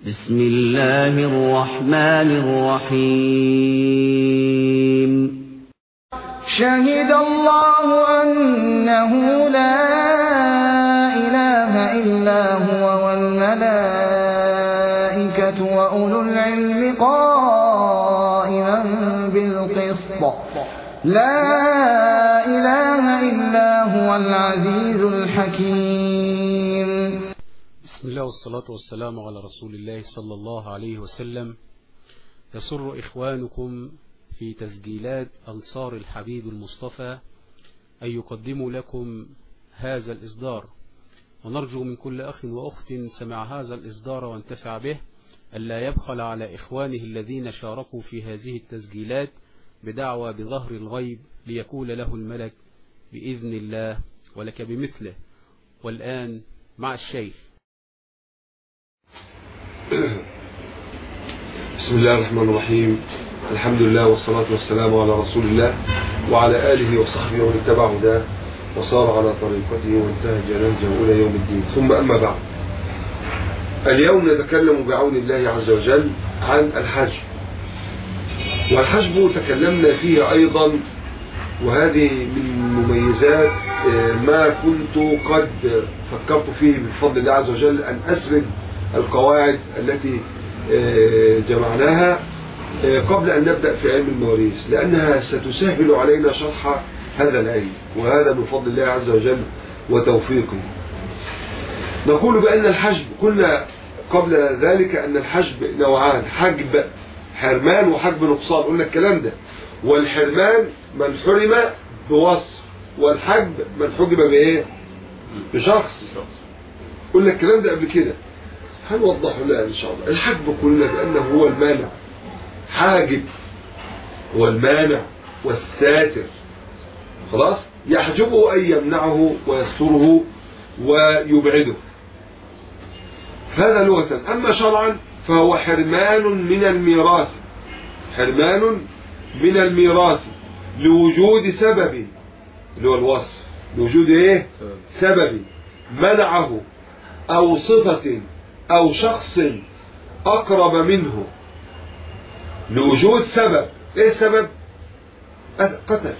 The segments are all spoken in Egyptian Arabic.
بسم الله الرحمن الرحيم شهد الله أنه لا إله إلا هو والملائكة وأولو العلم قائما بالقسط لا إله إلا هو العزيز الحكيم بسم الله والصلاة والسلام على رسول الله صلى الله عليه وسلم يسر إخوانكم في تسجيلات أنصار الحبيب المصطفى أن يقدموا لكم هذا الإصدار ونرجو من كل أخ وأخت سمع هذا الإصدار وانتفع به ألا يبخل على إخوانه الذين شاركوا في هذه التسجيلات بدعوى بظهر الغيب ليقول له الملك بإذن الله ولك بمثله والآن مع الشيخ بسم الله الرحمن الرحيم الحمد لله والصلاة والسلام على رسول الله وعلى آله وصحبه ومن اتبع هداه وصار على طريقته وانتهج نهجه إلى يوم الدين ثم أما بعد اليوم نتكلم بعون الله عز وجل عن الحجب والحجب تكلمنا فيه أيضا وهذه من مميزات ما كنت قد فكرت فيه بفضل الله عز وجل أن أسرد القواعد التي جمعناها قبل أن نبدأ في علم المواريث لأنها ستسهل علينا شرح هذا العلم وهذا من فضل الله عز وجل وتوفيقه نقول بأن الحجب قلنا قبل ذلك أن الحجب نوعان حجب حرمان وحجب نقصان قلنا الكلام ده والحرمان من حرم بوصف والحجب من حجب بإيه بشخص قلنا الكلام ده قبل كده هنوضحه الآن إن شاء الله الحجب قلنا بأنه هو المانع حاجب هو المانع والساتر خلاص يحجبه أن يمنعه ويستره ويبعده هذا لغة أما شرعا فهو حرمان من الميراث حرمان من الميراث لوجود سبب اللي هو الوصف لوجود ايه سبب منعه او صفة او شخص اقرب منه لوجود سبب ايه السبب قتل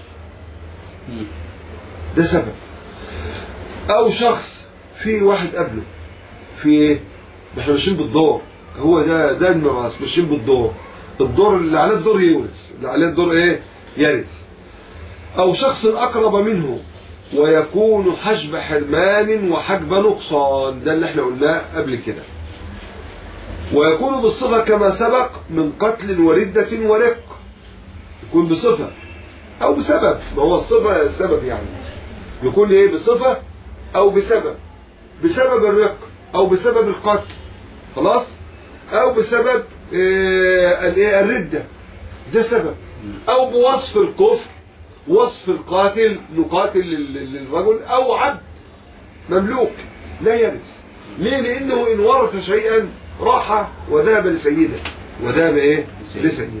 ده سبب او شخص في واحد قبله في ايه احنا ماشيين بالدور هو ده ده الميراث ماشيين بالدور الدور اللي عليه الدور يورث اللي عليه الدور ايه يرث او شخص اقرب منه ويكون حجب حرمان وحجب نقصان ده اللي احنا قلناه قبل كده ويكون بالصفة كما سبق من قتل وردة ورق يكون بصفة او بسبب ما هو الصفة السبب يعني يكون ايه بصفة او بسبب بسبب الرق او بسبب القتل خلاص او بسبب ايه الردة ده سبب او بوصف الكفر وصف القاتل نقاتل للرجل او عبد مملوك لا يرث ليه لانه ان ورث شيئا راح وذهب لسيده وذهب ايه لسيده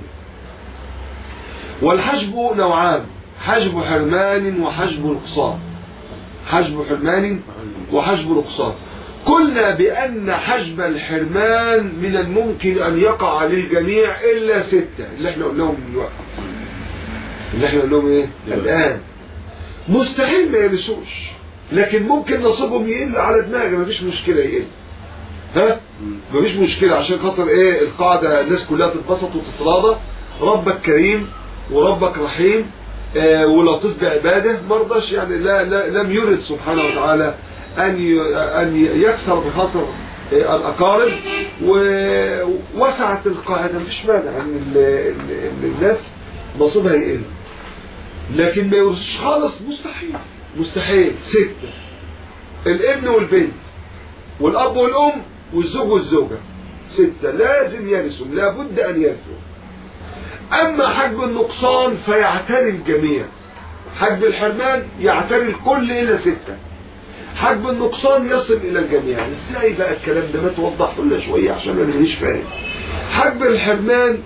والحجب نوعان حجب حرمان وحجب نقصان حجب حرمان وحجب نقصان قلنا بأن حجب الحرمان من الممكن أن يقع للجميع إلا ستة اللي احنا قلناهم من الوقت اللي احنا قلناهم ايه الآن مستحيل ما يلسوش لكن ممكن نصيبهم يقل على دماغي مفيش مشكلة يقل ها مفيش مشكلة عشان خاطر ايه القاعدة الناس كلها تتبسط وتتراضى ربك كريم وربك رحيم آه ولطيف بعباده مرضاش يعني لا, لا لم يرد سبحانه وتعالى أن أن يكسر بخاطر الأقارب ووسعت القاعدة مفيش مانع أن الناس نصيبها يقل لكن ما يورثش خالص مستحيل مستحيل ستة الابن والبنت والأب والأم والزوج والزوجة ستة لازم يرثوا لابد أن يرثوا أما حجب النقصان فيعتري الجميع حجب الحرمان يعتري الكل إلى ستة حجب النقصان يصل الى الجميع ازاي بقى الكلام ده ما توضح لنا شويه عشان انا مش فاهم حجب الحرمان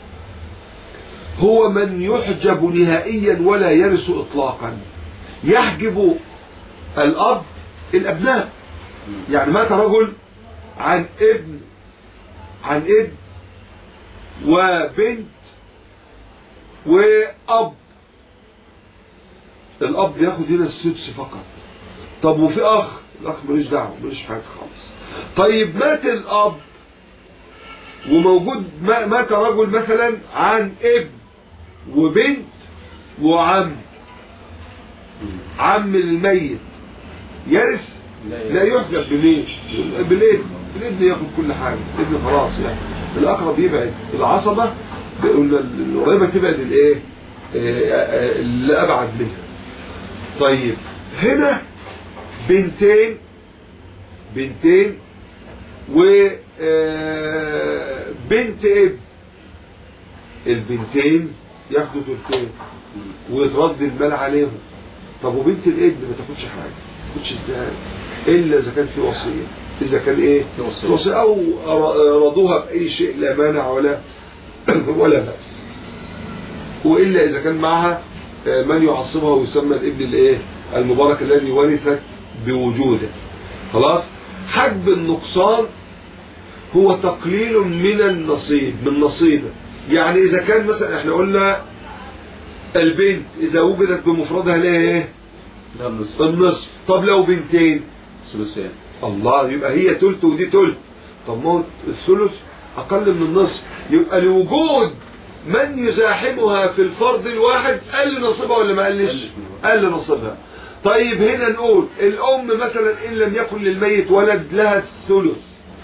هو من يحجب نهائيا ولا يرث اطلاقا يحجب الاب الابناء يعني مات رجل عن ابن عن ابن وبنت واب الاب ياخد هنا السدس فقط طب وفي اخ الاخ ملوش دعوه ملوش حاجه خالص طيب مات الاب وموجود ما- مات رجل مثلا عن ابن وبنت وعم عم الميت يرث لا يحجب بمين بالابن الابن ياخد كل حاجه الابن خلاص يعني الاقرب يبعد العصبه قلنا القريبه تبعد الايه آه، آه، اللي ابعد منها طيب هنا بنتين بنتين و آه، بنت ابن البنتين ياخدوا تلتين ويترد المال عليهم طب وبنت الابن ما تاخدش حاجه ما تاخدش ازاي الا اذا كان في وصيه اذا كان ايه في وصية. وصيه او ر- رضوها باي شيء لا مانع ولا ولا باس والا اذا كان معها آه، من يعصبها ويسمى الابن الايه المبارك الذي ورثت بوجوده خلاص حجب النقصان هو تقليل من النصيب من نصيبه يعني اذا كان مثلا احنا قلنا البنت اذا وجدت بمفردها لها ايه ده النصف النصف طب لو بنتين ثلثين الله يبقى هي تلت ودي تلت طب ما هو الثلث اقل من النصف يبقى لوجود من يزاحمها في الفرض الواحد قل نصيبها ولا ما قلش قل نصيبها طيب هنا نقول الام مثلا ان لم يكن للميت ولد لها الثلث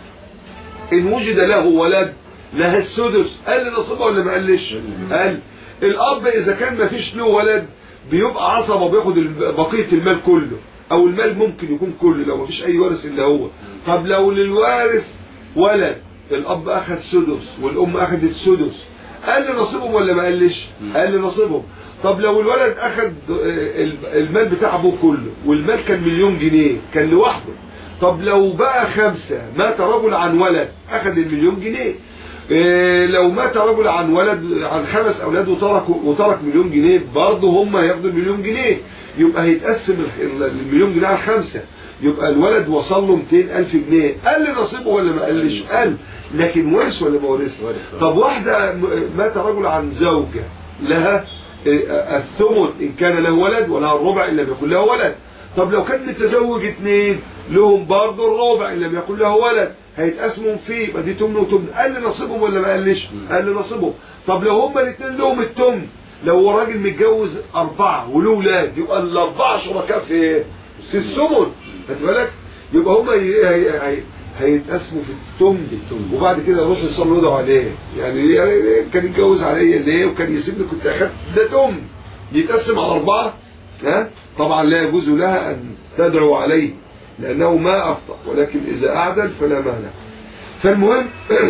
ان وجد له ولد لها السدس قل نصيبها ولا ما قلش قل الاب اذا كان ما فيش له ولد بيبقى عصبه بياخد الب- بقيه المال كله او المال ممكن يكون كله لو ما فيش اي وارث الا هو طب لو للوارث ولد الاب اخذ سدس والام اخذت سدس قل نصيبهم ولا ما قلش قل نصيبهم طب لو الولد اخذ آه، الب- المال بتاع ابوه كله والمال كان مليون جنيه كان لوحده طب لو بقى خمسة مات رجل عن ولد أخذ المليون جنيه إيه لو مات رجل عن ولد عن خمس أولاد وترك وترك مليون جنيه برضه هم هياخدوا المليون جنيه يبقى هيتقسم الخ- المليون جنيه على خمسة يبقى الولد وصل له 200 ألف جنيه قل نصيبه ولا ما قلش قل لكن ورث ولا ما ورث ورث. طب واحدة م- مات رجل عن زوجة لها إيه، الثمن إن كان له ولد ولها الربع إن لم يكن له ولد طب لو كان متزوج اثنين لهم برضه الربع ان لم يكن له ولد هيتقسموا فيه يبقى دي تمن وتمن قل نصيبهم ولا ما قلش قل نصيبهم طب لو هما الاثنين لهم التمن لو هو راجل متجوز اربعه وله ولاد يبقى الاربعه شركاء في ايه؟ في الثمن خد بالك يبقى هما ي- هي- هي- هيتقسموا في التمن التمن. وبعد كده يروحوا يصلوا يدعوا عليه يعني يعني كان يتجوز عليا ليه وكان يسيبني كنت اخدت ده تمن يتقسم على اربعه ها طبعا لا يجوز لها ان تدعو عليه لانه ما اخطا ولكن اذا اعدل فلا مانع فالمهم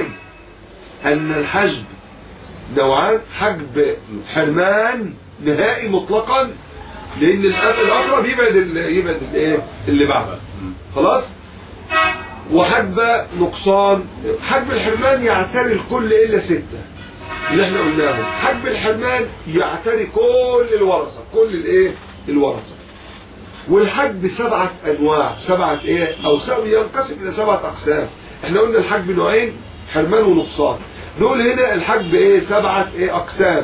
ان الحجب نوعان حجب حرمان نهائي مطلقا لان الأب- الاقرب يبعد ال- يبعد الايه اللي بعده خلاص وحجب نقصان حجب الحرمان يعتري الكل الا سته اللي احنا قلناهم حجب الحرمان يعتري كل الورثه كل الايه الورثه والحجب سبعة انواع سبعة ايه او سو ينقسم الى سبعة اقسام احنا قلنا الحجب نوعين حرمان ونقصان نقول هنا الحجب ايه سبعة ايه اقسام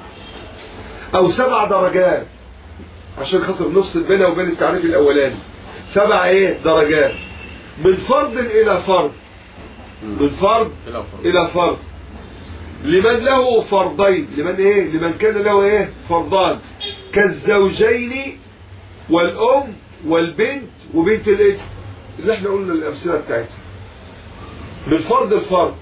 او سبع درجات عشان خاطر نفصل بينها وبين التعريف الاولاني سبع ايه درجات من فرد الى فرد من فرد إلى فرد. الى فرد لمن له فرضين لمن ايه لمن كان له ايه فرضان كالزوجين والام والبنت وبنت الابن اللي احنا قلنا الامثله بتاعتها من فرد الفرد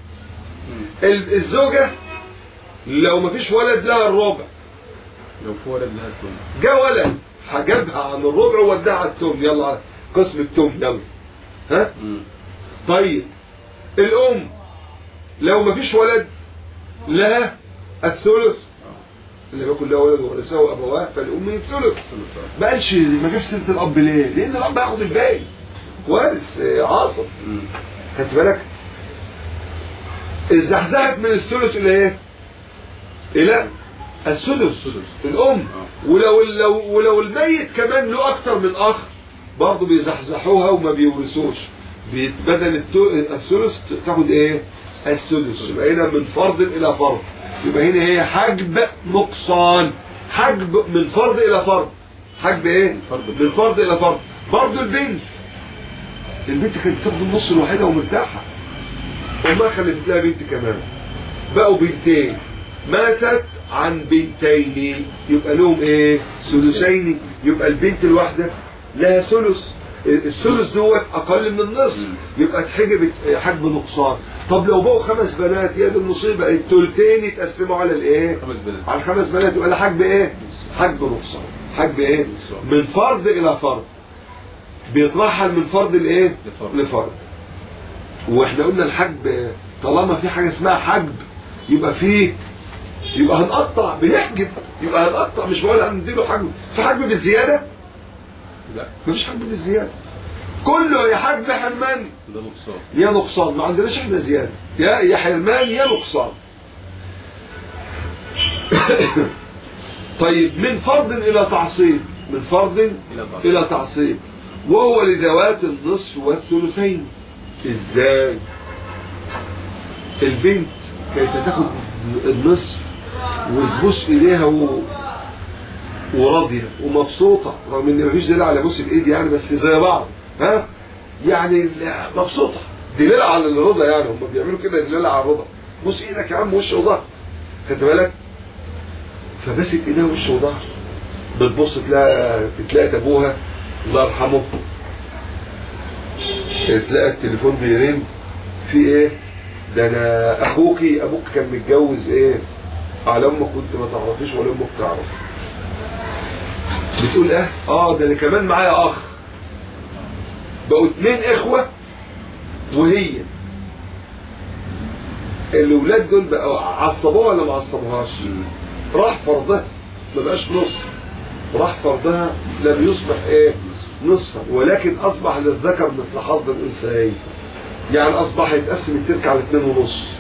ال- الزوجه لو ما فيش ولد لها الربع لو في ولد لها التمن جاء ولد حجبها عن الربع وودعها على التم يلا على قسم التم يلا ها طيب الام لو ما فيش ولد لها الثلث اللي بيكون لها ولد ورثه ابواه فالام الثلث ما قالش ما جابش سيره الاب ليه؟ لان الاب هياخد الباقي وارث آه، عاصب خدت بالك؟ ازدحزحت من الثلث الى ايه؟ الى السدس الام ولو لو ولو الميت كمان له اكتر من اخ برضه بيزحزحوها وما بيورثوش بيت- بدل الت- الثلث تاخد ايه؟ السدس يبقى هنا من فرض الى فرض يبقى هنا هي حجب نقصان حجب من فرض الى فرض حجب ايه من فرض الى فرض برضه البنت البنت كانت بتاخد النص الوحيده ومرتاحه وما خلفت لها بنت كمان بقوا بنتين ماتت عن بنتين يبقى لهم ايه ثلثين يبقى البنت الواحده لها ثلث الثلث دوت اقل من النصف يبقى اتحجب حجب نقصان طب لو بقوا خمس بنات يا دي المصيبه الثلثين يتقسموا على الايه خمس بنات على الخمس بنات يبقى ده حجب ايه حجب نقصان حجب ايه من فرض الى فرض بيترحل من فرض الايه لفرض. لفرض واحنا قلنا الحجب طالما في حاجه اسمها حجب يبقى فيه يبقى هنقطع بنحجب يبقى هنقطع مش بقول هنديله حجب في حجب بالزياده لا مفيش حجب بالزياده كله يا حجب حرمان ده نقصان يا نقصان ما عندناش احنا زياده يا يا حرمان يا نقصان طيب من فرض الى تعصيب من فرض إلى تعصيب. الى تعصيب وهو لذوات النصف والثلثين ازاي البنت كانت تاخد النصف وتبص ايديها و... وراضيه ومبسوطه رغم ان مفيش دليل على بوس الايد يعني بس زي بعض ها يعني مبسوطه دليل على الرضا يعني هم بيعملوا كده دليل على الرضا بص ايدك يا عم وش وظهر خدت بالك فمسك ايديها وش وظهر بتبص تلاقي تلاقي ابوها الله يرحمه تلاقي التليفون بيرن في ايه ده انا اخوكي ابوك كان متجوز ايه على امك كنت ما تعرفيش ولا امك تعرف بتقول اه اه ده انا كمان معايا اخ بقوا اتنين اخوة وهي الاولاد دول بقوا عصبوها ولا ما عصبوهاش راح فرضها ما بقاش نص راح فرضها لم يصبح ايه نصفا ولكن اصبح للذكر مثل حظ الانثيين يعني اصبح يتقسم الترك على اتنين ونص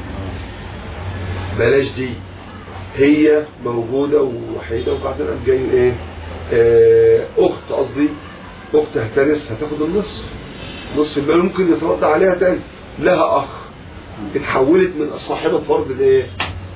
بلاش دي هي موجودة ووحيدة وبعدين قام جاي ايه آه، اخت قصدي اخت هترس هتاخد النصف نصف المال ممكن يترد عليها تاني لها اخ اتحولت من صاحبة فرض لايه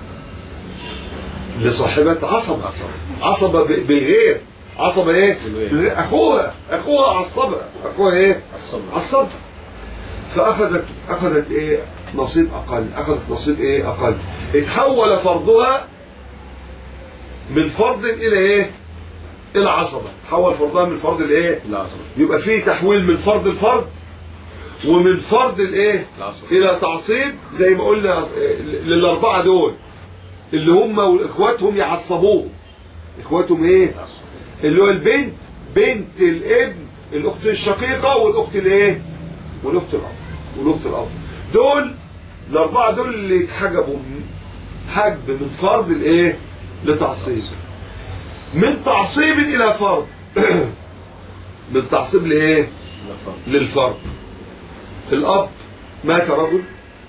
لصاحبة عصبة عصبة ب- بغير عصبة ايه بالغير. بغير. اخوها اخوها عصبة اخوها ايه الصبر عصبة فاخذت اخذت ايه نصيب اقل اخذت نصيب ايه اقل اتحول فرضها من فرض الى ايه الى عصبة تحول فرضها من فرض الايه العصر يبقى فيه تحويل من فرض الفرض ومن فرض الايه العصر الى تعصيب زي ما قلنا آه، للاربعه دول اللي هم واخواتهم يعصبوه اخواتهم ايه العصر اللي هو البنت بنت الابن الاخت الشقيقه والاخت الايه والاخت الاب والاخت الاب دول الاربعه دول اللي اتحجبوا من- حجب من فرض الايه لتعصيب من تعصيب الى فرض من تعصيب لايه لا فرق للفرد الاب مات رجل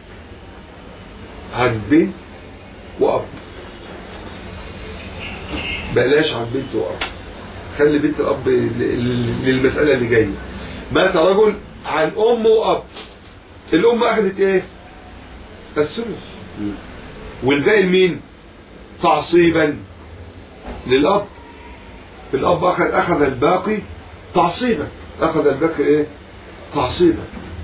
عن بنت واب بلاش عن بنت واب خلي بنت الاب ل- ل- للمسألة اللي جاية مات رجل عن ام واب الام اخذت ايه الثلث والباقي لمين تعصيبا للاب الاب اخذ اخذ الباقي تعصيبا اخذ الباقي ايه تعصيبا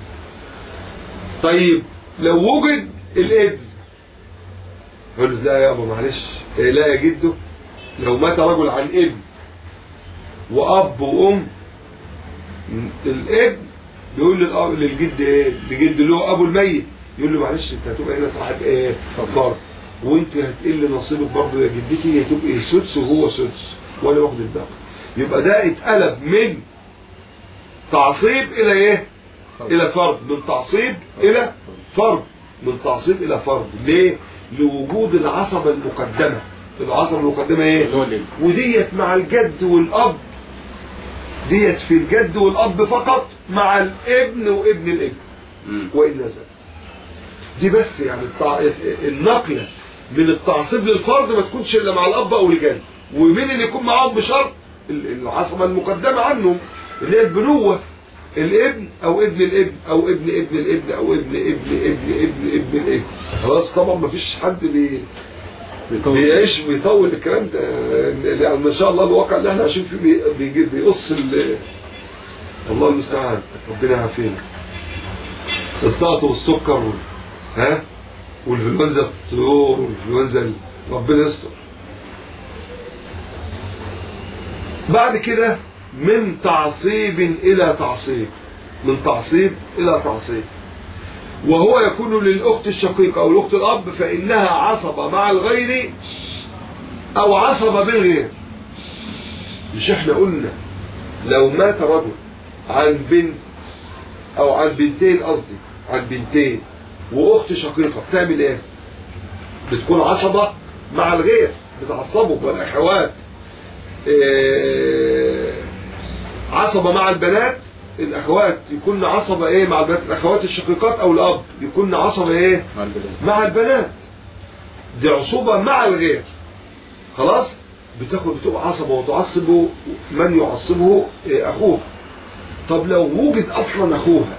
طيب لو وجد الابن يقول له لا يا ابو معلش إيه لا يا جده لو مات رجل عن ابن واب وام الابن بيقول للاب للجد ايه لجد اللي هو ابو الميت يقول له معلش انت هتبقى هنا صاحب ايه فرض وانت هتقل نصيبك برضه يا جدتي هتبقى سدس وهو سدس وانا واخد الباقي يبقى ده اتقلب من تعصيب الى ايه الى فرض من تعصيب الى فرض من تعصيب الى فرض ليه لوجود العصبة المقدمة العصبة المقدمة ايه اللي هو الابن وديت مع الجد والاب ديت في الجد والاب فقط مع الابن وابن الابن مم. وإن نزل دي بس يعني التع... النقلة من التعصيب للفرد ما تكونش إلا مع الأب أو الجد ومين اللي يكون معاهم بشرط ال- العصبة المقدمة عنهم اللي هي البنوة الابن او ابن الابن او ابن ابن الابن او ابن ابن ابن ابن ابن الابن خلاص طبعا ما فيش حد بي بيعيش بيطول الكلام ده يعني ما شاء الله الواقع اللي احنا عايشين فيه بي- بيجي بيقص ال- الله المستعان ربنا يعافينا الضغط والسكر وال- ها والانفلونزا الطيور والانفلونزا ال- ربنا يستر بعد كده من تعصيب الى تعصيب من تعصيب الى تعصيب وهو يكون للأخت الشقيقة أو الأخت الأب فإنها عصبة مع الغير أو عصبة بالغير مش احنا قلنا لو مات رجل عن بنت أو عن بنتين قصدي عن بنتين وأخت شقيقة بتعمل إيه؟ بتكون عصبة مع الغير بتعصبه والأخوات إيه عصبة مع البنات الاخوات يكون عصبة ايه مع البنات الاخوات الشقيقات او الاب يكون عصبة ايه مع البلاد مع البنات دي عصوبة مع الغير خلاص بتاخد بتبقى عصبة وتعصب من يعصبه إيه اخوه طب لو وجد اصلا اخوها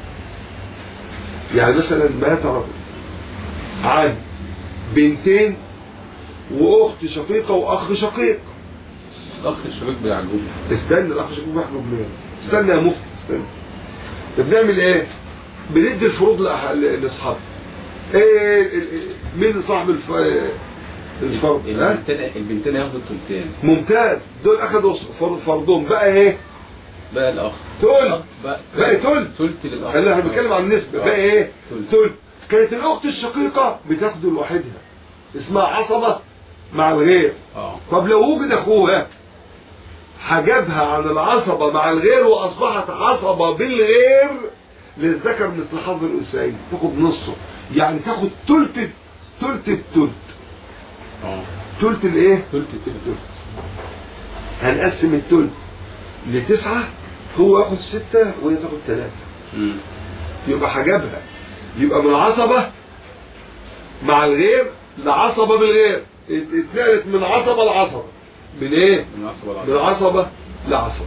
يعني مثلا مات رجل عن بنتين واخت شقيقة واخ شقيق الاخ الشباب بيعجبني استنى الاخ شكوك بيحكم ليه استنى يا مفتي استنى بنعمل ايه بندي الفروض لأح- لاصحابنا ايه ال- ال- مين صاحب الف... الفرض ها البنتين البنتين هياخدوا الثلثين ممتاز دول اخدوا فر- فرضهم بقى ايه بقى الاخ تقول بقى بقى تقول ثلث للاخ خلينا احنا بنتكلم عن النسبة بقى ايه تلت. تقول كانت الاخت الشقيقة بتاخده لوحدها اسمها عصبة مع الغير اه طب لو وجد اخوها حجبها عن العصبة مع الغير واصبحت عصبة بالغير للذكر مثل حظ الانثيين تاخد نصه يعني تاخد تلت تلت التلت اه تلت الايه ثلث التلت التلت هنقسم التلت لتسعة هو ياخد ستة وهي تاخد ثلاثة مم. يبقى حجبها يبقى من عصبة مع الغير لعصبة بالغير ات- اتنقلت من عصبة لعصبة من ايه من العصبة من العصبة عصبة لعصبة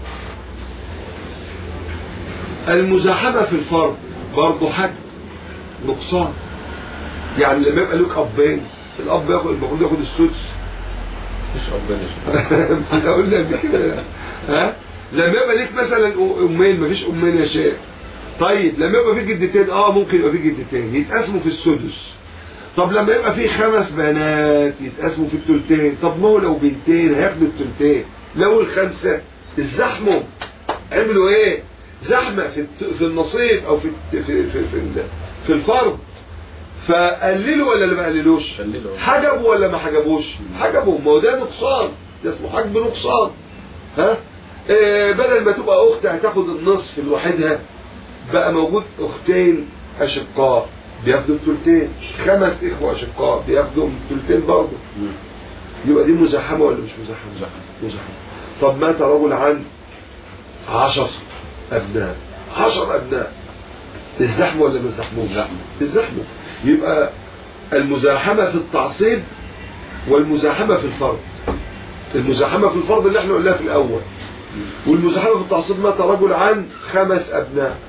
المزاحمة في الفرد برضه حد نقصان يعني لما يبقى لك أبين الأب ياخد المفروض ياخد السدس مفيش اب يا شيخ احنا قلنا قبل كده ها لما يبقى ليك مثلا أمين مفيش أمين يا شيخ طيب لما يبقى في جدتين اه ممكن يبقى في جدتين يتقسموا في السدس طب لما يبقى في خمس بنات يتقسموا في التلتين طب ما هو لو بنتين هياخدوا التلتين لو الخمسة الزحمة عملوا ايه زحمة في الت- في النصيب او في الت- في في في, ال- في الفرض فقللوا ولا ما قللوش قللوا. حجبوا ولا ما حجبوش حجبوا ما هو ده نقصان ده اسمه حجب نقصان ها إيه بدل ما تبقى اخت هتاخد النصف لوحدها بقى موجود اختين اشقاء بياخدوا الثلثين خمس اخوه اشقاء بياخدوا الثلثين برضه مم. يبقى دي مزاحمه ولا مش مزاحمه مزاحمة. مزاحمه طب مات رجل عن عشر ابناء عشر ابناء الزحمه ولا مش زحمه الزحمة. الزحمه يبقى المزاحمه في التعصيب والمزاحمه في الفرض المزاحمه في الفرض اللي احنا قلناها في الاول والمزاحمه في التعصيب مات رجل عن خمس ابناء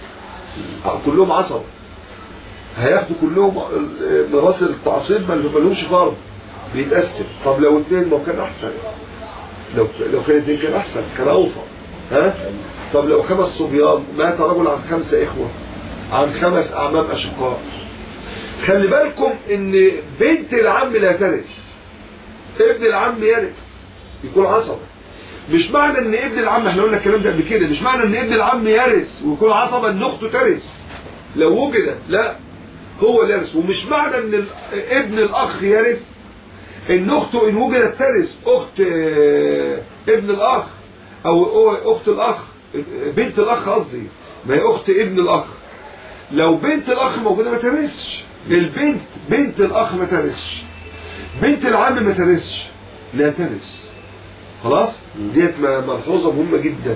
كلهم عصبه هياخدوا كلهم ميراث التعصيب ما لهمش فرض بيتقسم طب لو اتنين ما هو كان احسن لو لو كان اتنين كان احسن كان اوفر ها طب لو خمس صبيان مات رجل عن خمسه اخوه عن خمس اعمام اشقاء خلي بالكم ان بنت العم لا ترث ابن العم يرث يكون عصبه مش معنى ان ابن العم احنا قلنا الكلام ده قبل كده مش معنى ان ابن العم يرث ويكون عصبه ان اخته ترث لو وجدت لا هو اللي يرث ومش معنى ان ال- ابن الاخ يرث ان اخته ان وجدت ترث اخت آه، ابن الاخ او أو- اخت الاخ بنت الاخ قصدي ما هي اخت ابن الاخ لو بنت الاخ موجوده ما ترثش البنت بنت الاخ ما ترثش بنت العم ما ترثش لا ترث خلاص ديت م- ملحوظه مهمه جدا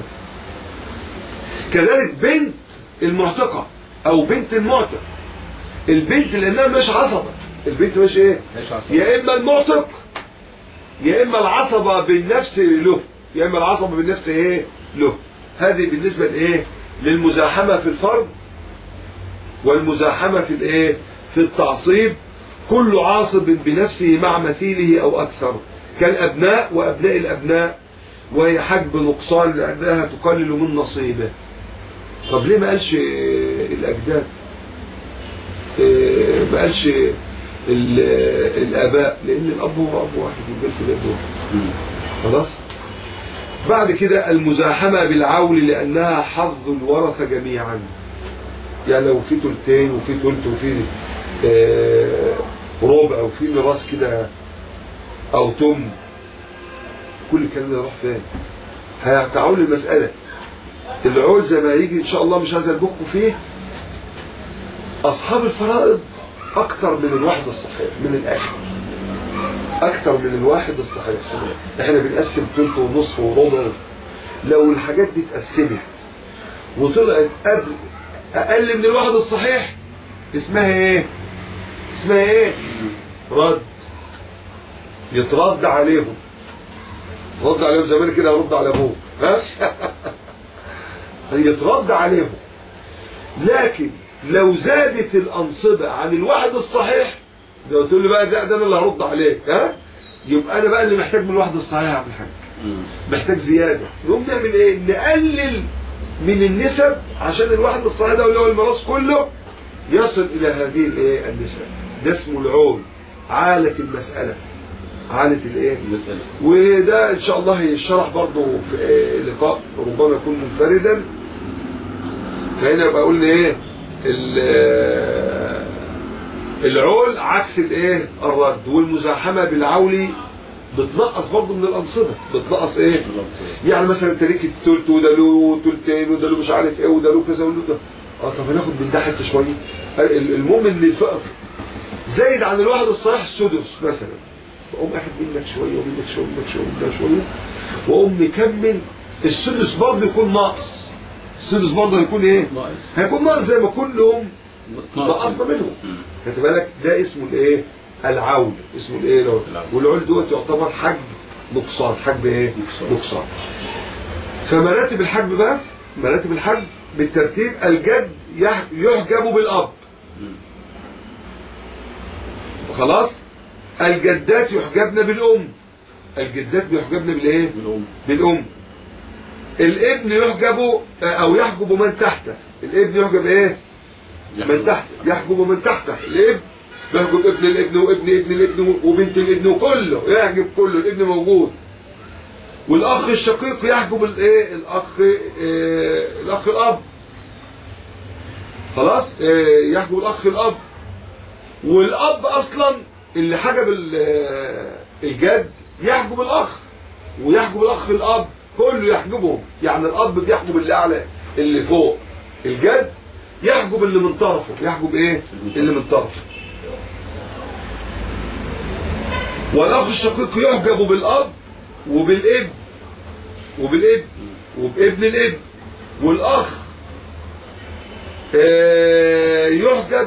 كذلك بنت المعتقه او بنت المعتق البنت لانها مش عصبه البنت مش ايه ليش عصبة يا اما المعتق يا اما العصبة بالنفس له يا اما العصبة بالنفس ايه له هذه بالنسبة لايه للمزاحمة في الفرد والمزاحمة في الايه في التعصيب كل عاصب بنفسه مع مثيله او اكثر كالابناء وابناء الابناء وهي حجب نقصان لانها تقلل من نصيبه طب ليه ما قالش الاجداد إيه، ما قالش ال- الاباء لان الاب هو اب واحد والجد جد واحد خلاص بعد كده المزاحمة بالعول لأنها حظ الورثة جميعا يعني لو في تلتين وفي تلت وفي آه، ربع وفي ميراث كده أو تم كل الكلام ده يروح فين هيتعول المسألة العول زي ما يجي إن شاء الله مش عايز ألبكوا فيه أصحاب الفرائض أكتر من الواحد الصحيح من الآخر اكتر من الواحد الصحيح احنا بنقسم تلت ونصف وربع لو الحاجات دي اتقسمت وطلعت قبل اقل من الواحد الصحيح اسمها ايه اسمها ايه رد يترد عليهم رد عليهم زمان كده يرد على ابوه بس يترد عليهم لكن لو زادت الانصبه عن الواحد الصحيح لو تقول لي بقى ده, ده انا اللي هرد عليك ها يبقى انا بقى اللي محتاج من الواحد الصحيح يا عبد الحاج محتاج زياده نقوم نعمل ايه نقلل من النسب عشان الواحد الصحيح ده اللي هو الميراث كله يصل الى هذه الايه النسب ده اسمه العول عالة المسألة عالة الايه المسألة وده ان شاء الله هيشرح برضه في آه، لقاء ربما يكون منفردا فهنا يبقى قلنا ايه ال- آه، العول عكس الايه الرد والمزاحمه بالعول بتنقص برضه من الانصبه بتنقص ايه يعني مثلا انت ليك التلت وده له تلتين وده له مش عارف ايه وده له كذا وده ده اه طب هناخد من ده حته شويه ال- المهم ان الفقر زايد عن الواحد الصحيح السدس مثلا اقوم اخد منك شويه ومنك شويه ومنك شويه ومنك شويه واقوم مكمل السدس برضه يكون ناقص السدس برضه هيكون ايه؟ ناقص هيكون ناقص زي ما كلهم ناقص نقصنا منهم مم. خدت بالك ده اسمه الايه العول اسمه الايه لو العول. والعول دوت يعتبر حجب نقصان حجب ايه نقصان. نقصان فمراتب الحجب بقى مراتب الحجب بالترتيب الجد يح- يحجب بالاب مم. خلاص الجدات يحجبن بالام الجدات بيحجبن بالايه بالأم بالام الابن يحجب او يحجب من تحته الابن يحجب ايه من تحت يحجب من تحته الابن يحجب ابن الابن وابن ابن الابن وبنت الابن وكله يحجب كله الابن موجود والاخ الشقيق يحجب الايه الاخ آه الاخ الاب خلاص آه يحجب الاخ الاب والاب اصلا اللي حجب ال- آه، الجد يحجب الاخ ويحجب الاخ الاب كله يحجبهم يعني الاب بيحجب اللي اعلى اللي فوق الجد يحجب اللي من طرفه يحجب ايه اللي من طرفه والاخ الشقيق يحجب بالاب وبالابن وبالابن وبابن الابن والاخ آه، يحجب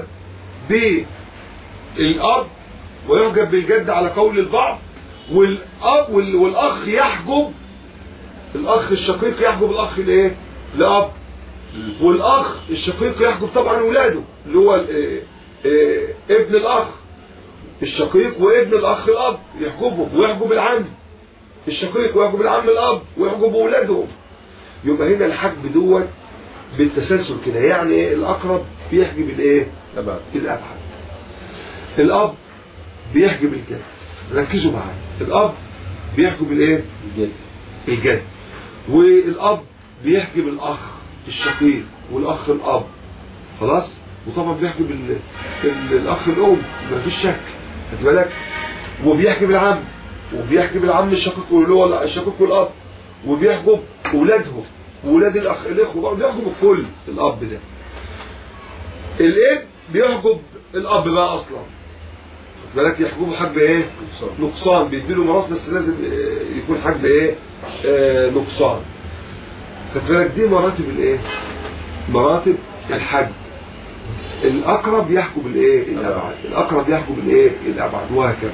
بالاب ويحجب بالجد على قول البعض والاب وال- والاخ يحجب الاخ الشقيق يحجب الاخ الايه الاب والاخ الشقيق يحجب طبعا اولاده اللي هو ال- آه، آه، ابن الاخ الشقيق وابن الاخ الاب يحجبهم ويحجب العم الشقيق ويحجب العم الاب ويحجب اولادهم يبقى هنا الحجب دوت بالتسلسل كده يعني ايه الاقرب بيحجب الايه أبعد الابعد الاب بيحجب الجد ركزوا معايا الاب بيحجب الايه جد الجد والاب بيحجب الاخ الشقيق والاخ الاب خلاص وطبعا بيحجب ال... ال... الاخ الام ما فيش شك خد بالك وبيحجب العم وبيحجب العم الشقيق اللي هو الشقيق والاب وبيحجب اولادهم واولاد الاخ الاخوه برضه بيحجب الكل الاب ده الاب بيحجب الاب بقى اصلا خد بالك يحجبه حجب ايه نقصان. نقصان بيديله ميراث بس لازم آه، يكون حجب ايه آه نقصان خد بالك دي مراتب الايه مراتب الحج الاقرب يحكم الايه الابعد الاقرب يحكم الايه الابعد وهكذا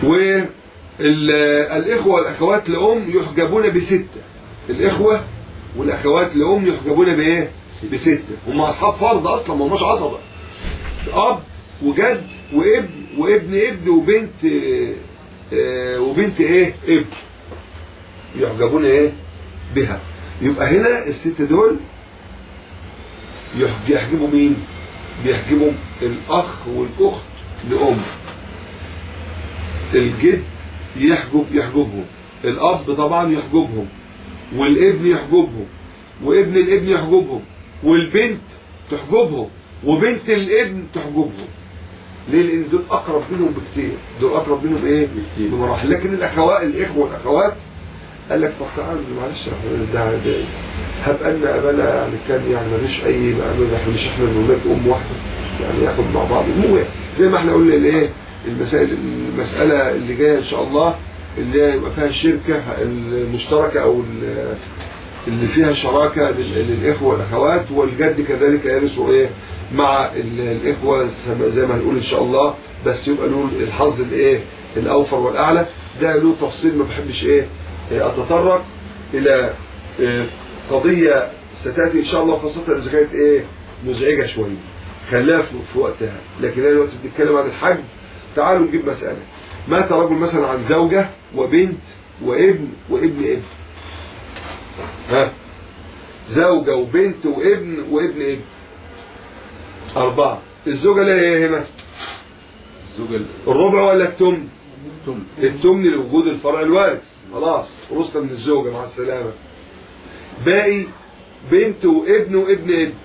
والإخوة والأخوات لأم يحجبون بستة الإخوة والأخوات لأم يحجبون بإيه؟ بستة هم أصحاب فرض أصلا ما هماش عصبة أب وجد وابن وابن ابن وبنت آه، آه، وبنت إيه؟ ابن يحجبون إيه؟ بها يبقى هنا الست دول يحج- يحجبوا مين؟ بيحجبوا الأخ والأخت لأم الجد يحجب يحجبهم الأب طبعا يحجبهم والابن يحجبهم وابن الابن يحجبهم والبنت تحجبهم وبنت الابن تحجبهم ليه لان دول اقرب منهم بكتير دول اقرب منهم ايه بكتير. بمراحل لكن الاخوات الاخوه والاخوات قال لك طب تعالوا معلش ده ده هب ان ابانا يعني كان يعني ملوش اي ما- احنا مش احنا الولاد ام واحده يعني ياخد مع بعض المهم زي ما احنا قلنا الايه المسائل المساله اللي جايه ان شاء الله اللي هي يبقى فيها الشركه المشتركه او ال- اللي فيها شراكه لل- للاخوه والاخوات والجد كذلك يرثوا ايه مع ال- الاخوه زي ما هنقول ان شاء الله بس يبقى له الحظ الايه الاوفر والاعلى ده له تفصيل ما بحبش ايه إيه، اتطرق الى إيه، قضيه ستاتي ان شاء الله خاصه اذا كانت ايه مزعجه شويه خليها في في وقتها لكن انا دلوقتي بنتكلم عن الحج تعالوا نجيب مساله مات رجل مثلا عن زوجه وبنت وابن وابن ابن ها زوجة وبنت وابن وابن ابن أربعة الزوجة لها ايه هنا الزوجة الربع ولا التمن التم التمن لوجود الفرع الوارث خلاص خلصنا من الزوجة مع السلامة باقي بنت وابن وابن ابن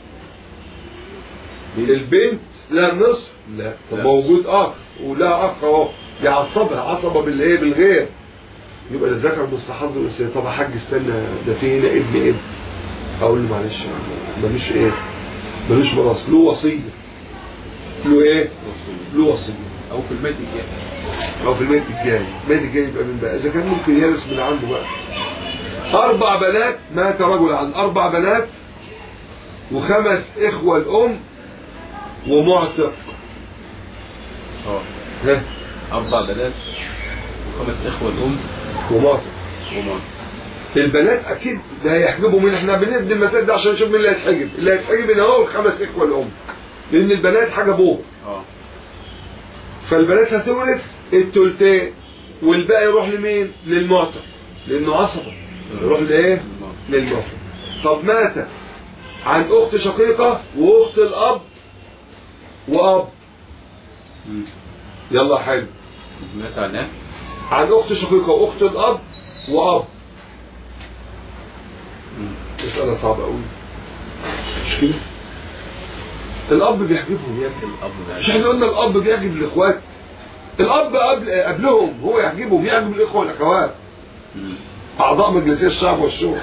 البنت لها نصف لا طب لا. موجود اخ ولها اخ اهو يعصبها عصبة بالايه بالغير يبقى الذكر مثل حظ الانثى طب يا حاج استنى ده في هنا ابن ابن اقول له معلش ملوش ايه ملوش ميراث له وصيه له ايه له وصيه او في الميت الجاي او في الميت الجاي الميت الجاي يبقى من بقى اذا كان ممكن يرث من عنده بقى اربع بنات مات رجل عن اربع بنات وخمس اخوه الام ومعتق اه ها اربع بنات وخمس اخوة الام ومعتق ومام البنات اكيد ده هيحجبوا من احنا بندي المسائل ده عشان نشوف مين اللي هيتحجب اللي هيتحجب هنا هو الخمس اخوه الام لان البنات حجبوه اه فالبنات هتورث التلتين والباقي يروح لمين للمعتق لانه عصبه يروح لايه للمعتق طب مات عن اخت شقيقه واخت الاب واب مم. يلا حلو مات عنها عن اخت شقيقه واخت الاب واب مم. مساله صعبه قوي مش كده الاب بيحجبهم يا ابني الاب ده مش احنا قلنا الاب بيحجب الاخوات الاب قبل قبلهم هو يحجبهم يحجب الاخوه والاخوات مم. اعضاء مجلسي الشعب والشورى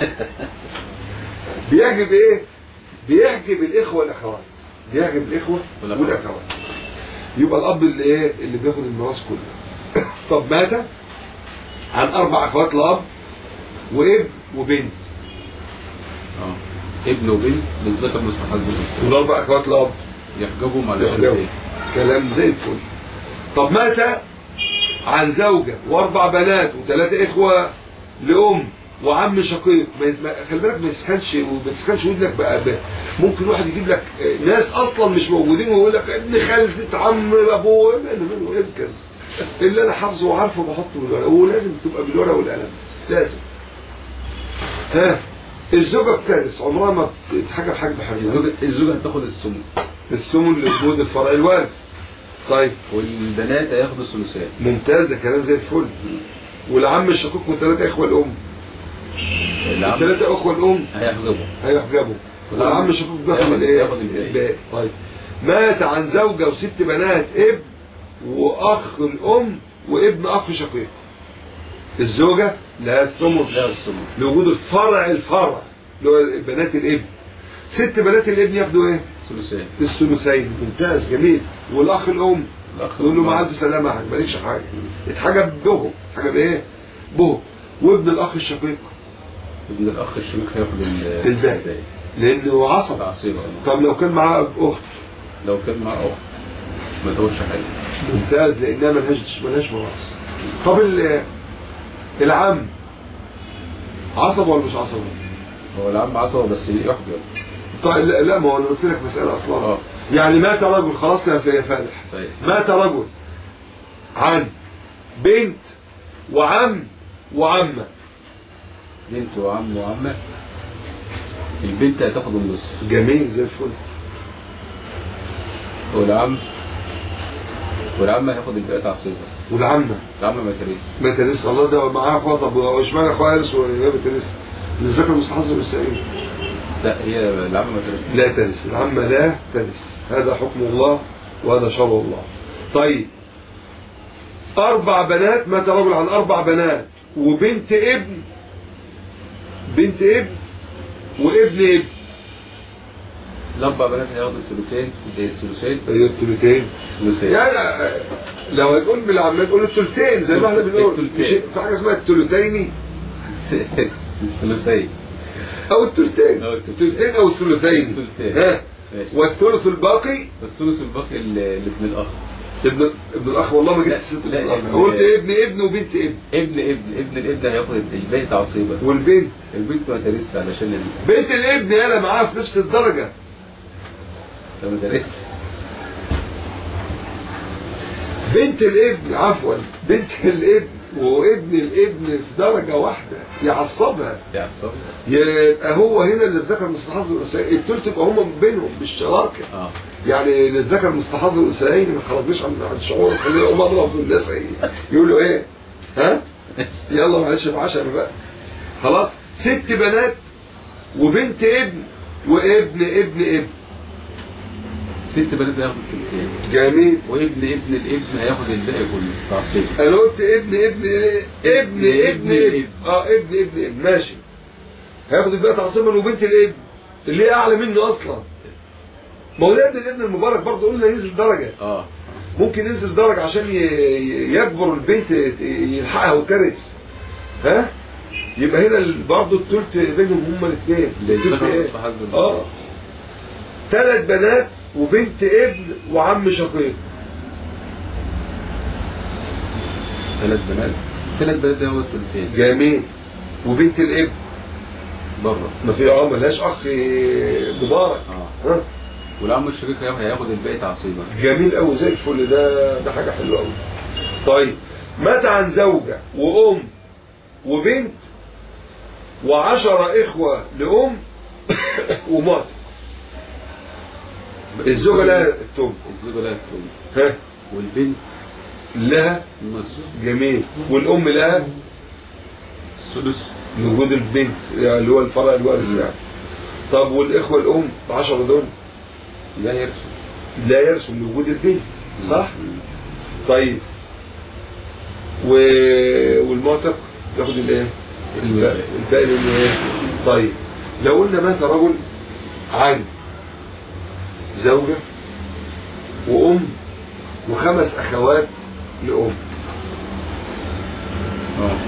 بيحجب ايه بيحجب الاخوه والاخوات بيحجب الاخوه والأخوات. والاخوات يبقى الاب اللي ايه اللي بياخد الميراث كله طب مات عن اربع اخوات لاب وابن وبنت اه ابن وبنت للذكر مثل حظ الانثى والاربع اخوات لاب يحجبهم على يحجبهم. الأولاد. كلام زي الفل طب مات عن زوجة واربع بنات وثلاثة اخوة لأم وعم شقيق ما يز- ما- خلي بالك ما يسخنش وما تسخنش ودنك بقى بقى. ممكن واحد يجيب لك آه، ناس اصلا مش موجودين ويقول لك ابن خالتي عم ابوه انا منه اركز اللي انا حافظه وعارفه بحطه بالورقه ولازم تبقى بالورقه والقلم لازم ها الزوجه بترث عمرها ما تتحجب حجب حجب الزوجة الزوجة هتاخد السمن السمن لوجود الفرع الوارث طيب والبنات هياخدوا الثلثان ممتاز ده كلام زي الفل والعم الشقيق والثلاثة إخوة الأم العم الثلاثة إخوة الأم هيحجبوا هيحجبوا والعم والعم الشقيق بياخد ياخد- الإيه؟ ياخد الباقي. الباقي طيب مات عن زوجة وست بنات ابن وأخ الأم وابن أخ شقيق الزوجة لا الثمن لا السمن لوجود الفرع الفرع اللي هو بنات الابن ست بنات الابن ياخدوا ايه؟ الثلثان الثلثين ممتاز جميل والاخ الام الأخ يقول له الأم. مع الف سلامه يا حاج مالكش حاجه اتحجب به اتحجب ايه؟ به وابن الاخ الشقيق ابن الاخ الشقيق هياخد ال- الباقي لانه عصب العصيبة طب لو كان معاه اخت لو كان معاه اخت ما تاخدش حاجة ممتاز لانها ملهاش ملهاش مراس طب ال- العم عصب ولا مش عصب هو العم عصبه بس يحجب طيب لا, لا ما هو انا قلت لك مساله اصلا اه يعني مات رجل خلاص يا يا فالح طيب مات رجل عن بنت وعم وعمه بنت وعم وعمه البنت هتاخد النصف جميل زي الفل والعم والعم هياخد الباقي تعصيبا والعمه العم ما تريس مات لسه الله ده معاه اخوات طب اشمعنى اخويا يرث ولا مات لسه الذكر مستحضر بالسعيد لا هي العم ما تريس لا ترث العمه لا ترث هذا حكم الله وهذا شرع الله طيب اربع بنات مات رجل عن اربع بنات وبنت ابن بنت ابن وابن ابن الاربع بنات هياخدوا الثلثين الثلثين هي الثلثين الثلثين يعني لو هتقول بالعامة تقول الثلثين زي ما احنا بنقول الثلثين. مش في حاجه اسمها الثلثين الثلثين او الثلثين أو الثلثين. الثلثين او الثلثين الثلثين. ها ماشي. والثلث الباقي الثلث الباقي ل- لابن الاخ ابن ابن الاخ والله ما جبت لا، ست لا، ابن ابن- قلت ابن ابن وبنت ابن ابن ابن ابن الابن هياخد الباقي تعصيبا والبنت البنت ما تريس علشان ال- بنت الابن انا معاها في نفس الدرجه ما تريس بنت الابن عفوا بنت الابن وابن الابن في درجه واحده يعصبها يعصب يبقى هو هنا اللي اتذكر مستحضر الانثيين الثلث يبقى هم بينهم بالشراكه اه يعني اللي اتذكر مستحضر الانثيين ما خرجوش عن عن شعور خلينا يقوم اضرب في الناس ايه يقولوا ايه ها يلا معلش بعشرة بقى خلاص ست بنات وبنت ابن وابن ابن ابن ست بنات هياخدوا الثلثين جميل وابن ابن الابن هياخد الباقي كله تعصيبا انا قلت ابن ابن إيه؟ ابن ابن ابن اه ابن ابن ابن ماشي هياخد الباقي تعصيبا وبنت الابن اللي هي اعلى منه اصلا ما هو ده ابن الابن المبارك برضه قلنا ينزل درجه اه ممكن ينزل درجه عشان ي- ي- يكبر البنت ت- يلحقها وترث ها يبقى هنا ال- برضه الثلث بينهم هما الاثنين اللي الثلث ذكر إيه؟ نصف حظ البنت. اه ثلاث بنات وبنت ابن وعم شقيق ثلاث بنات ثلاث بنات هياخدوا الثلثين جميل وبنت الابن بره ما في اه ملهاش اخ مبارك اه ها والعم الشقيق هياخد- هياخد الباقي تعصيبا جميل قوي زي الفل ده ده حاجه حلوه قوي طيب مات عن زوجه وام وبنت وعشرة إخوة لأم ومات الزوجة لها التوم الزوجة لها الثلث ها والبنت لها النصف جميل والأم لها السدس لوجود البنت يعني اللي هو الفرع الوارث يعني طب والإخوة الأم العشرة دول لا يرسم لا يرسم لوجود البنت صح؟ طيب و... والمعتق ياخد الايه؟ الباقي الباقي من ايه؟ طيب لو قلنا مات رجل عن زوجة وأم وخمس أخوات لأم اه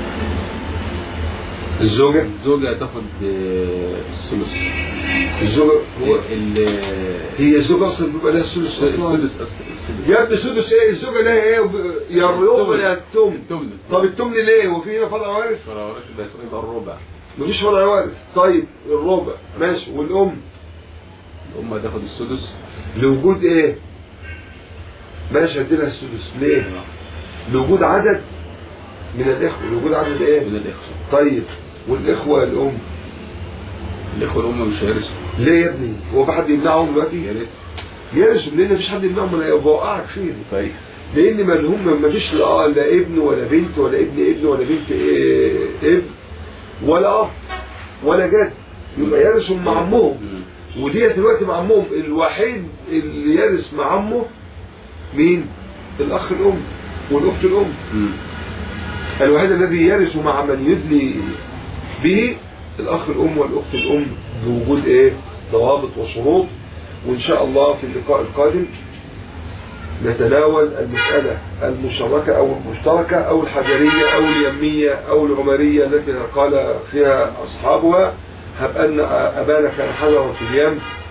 الزوجة الزوجة هتاخد آه، الثلث الزوجة هو ال- هي الزوجة أصلا بيبقى لها الثلث أصلا السدس السدس يا ابني سدس ايه الزوجة لها ايه وب- يا الربع يا التمن التمن طب التمن ليه هو في هنا فرع وارث فرع ورث بس يبقى الربع مفيش فرع وارث طيب الربع ماشي والأم الأم هتاخد السدس لوجود ايه ماشي هديلها السدس ليه لوجود عدد من الاخوه لوجود عدد ايه من الإخوة طيب والاخوه الام الإخوة الأم مش هيرثوا ليه يا ابني هو في حد يمنعهم دلوقتي يرث يرسم لان مفيش حد يمنعهم انا بوقعك فيه طيب لان ما هم مفيش لا لا ابن ولا بنت ولا ابن ابن ولا بنت إيه ابن ولا اب ولا جد يبقى يرسم مع عمهم مم. وديت دلوقتي مع عمهم الوحيد اللي يرث مع عمه مين الاخ الام والاخت الام مم. الوحيد الذي يرث مع من يدلي به الأخ الأم والأخت الأم بوجود إيه ضوابط وشروط وإن شاء الله في اللقاء القادم نتناول المسألة المشتركة أو المشتركة أو الحجرية أو اليمية أو العمرية التي قال فيها أصحابها هب أن أبانا كان حجرا في اليم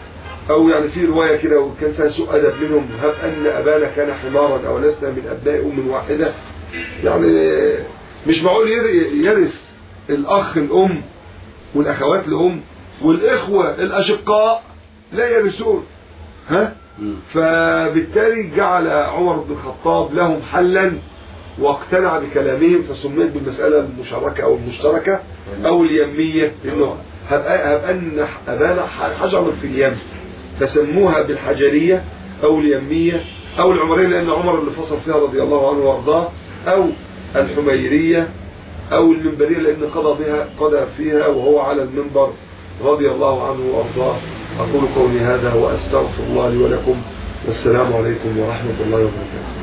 او يعني في روايه كده وكان فيها سوء ادب منهم هب ان ابانا كان حمارا او لسنا من ابناء ام واحده يعني مش معقول ير- يرث الاخ الام والاخوات الام والاخوه الاشقاء لا يرثون ها مم. فبالتالي جعل عمر بن الخطاب لهم حلا واقتنع بكلامهم فسميت بالمسألة المشاركة أو المشتركة أو اليمية لأنه هب هب أن أبانا حجر في اليم فسموها بالحجرية أو اليمية أو العمرية لأن عمر اللي فصل فيها رضي الله عنه وارضاه أو الحميرية أو المنبرية لأن قضى بها قضى فيها وهو على المنبر رضي الله عنه وارضاه أقول قولي هذا وأستغفر الله لي ولكم والسلام عليكم ورحمة الله وبركاته